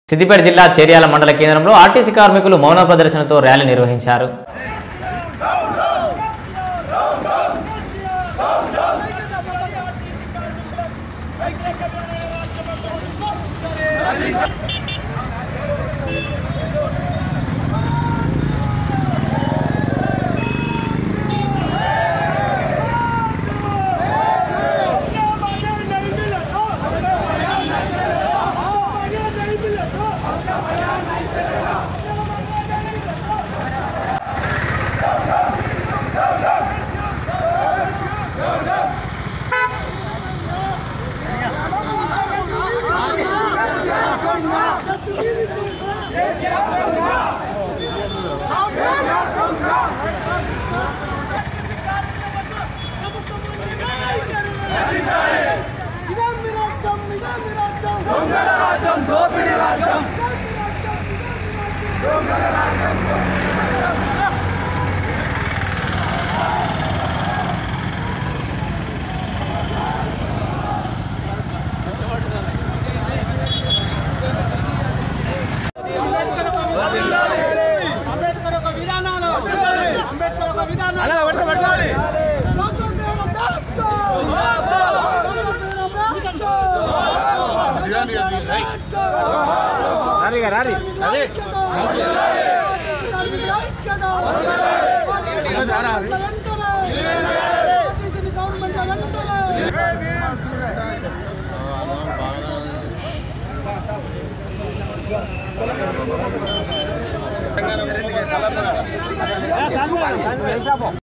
సిద్దిపేట జిల్లా చేర్యాల మండల కేంద్రంలో ఆర్టీసీ కార్మికులు మౌన ప్రదర్శనతో ర్యాలీ నిర్వహించారు ఇదేం విరాజ్యం ఇదేం విరాజ్యం రాజ్యం దోపిడీ రాజ్యం అంబేద్కర్ ఒక విధానాలు అంబేద్కర్ ఒక విధానాలు డాక్టర్ బిఆర్ అంబేద్కర్ గవర్నమెంట్